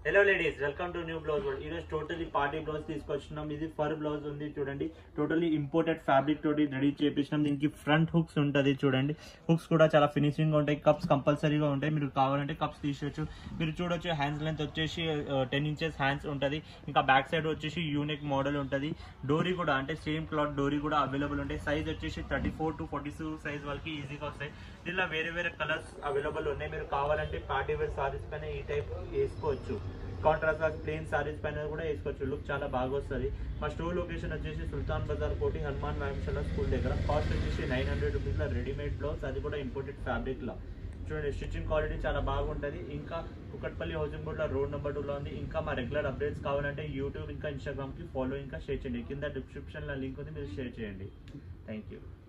hello ladies welcome to new blouse world ఈరోజు totally party blouse తీసుకొచ్చినాం ఇది ఫర్ బ్లౌజ్ ఉంది చూడండి టోటలీ ఇంపోర్టెడ్ ఫ్యాబ్రిక్ తోటి రెడీ చేపించినాం దీనికి ఫ్రంట్ హుక్స్ ఉంటుంది చూడండి హుక్స్ కూడా చాలా ఫినిషింగ్ ఉంటాయి కప్స్ కంపల్సరీగా ఉంటాయి మీరు కావాలంటే కప్స్ తీసుకోవచ్చు మీరు చూడొచ్చు హ్యాండ్స్ లెంత్ వచ్చేసి టెన్ ఇంచెస్ హ్యాండ్స్ ఉంటుంది ఇంకా బ్యాక్ సైడ్ వచ్చేసి యూనిక్ మోడల్ ఉంటుంది డోరీ కూడా అంటే సేమ్ క్లాత్ డోరీ కూడా అవైలబుల్ ఉంటాయి సైజ్ వచ్చేసి thirty four to forty two size వాళ్ళకి ఈజీగా వస్తాయి దీనిలో వేరే వేరే కలర్స్ అవైలబుల్ ఉన్నాయి మీరు కావాలంటే పార్టీ వేర్ సారీస్ పైన ఈ టైప్ వేసుకోవచ్చు కాంట్రాస్ట్ ప్లేన్ సారీస్ పైన కూడా వేసుకోవచ్చు లుక్ చాలా బాగా వస్తుంది మా స్టోర్ లొకేషన్ వచ్చేసి సుల్తాన్ బజార్ కోటి హనుమాన్ వ్యాయామశాల స్కూల్ దగ్గర కాస్ట్ వచ్చేసి నైన్ హండ్రెడ్ రూపీస్లో రెడీమేడ్ బ్లౌజ్ అది కూడా ఇంపోర్టెడ్ ఫ్యాబ్రిక్లో చూడండి స్టిచ్చింగ్ క్వాలిటీ చాలా బాగుంటుంది ఇంకా కుక్కట్పల్లి హౌసింగ్ బోర్డ్లో రోడ్ నెంబర్ టూలో ఉంది ఇంకా మా రెగ్యులర్ అప్డేట్స్ కావాలంటే యూట్యూబ్ ఇంకా ఇన్స్టాగ్రామ్కి ఫాలో ఇంకా షేర్ చేయండి కింద డిస్క్రిప్షన్లో లింక్ ఉంది మీరు షేర్ చేయండి థ్యాంక్ యూ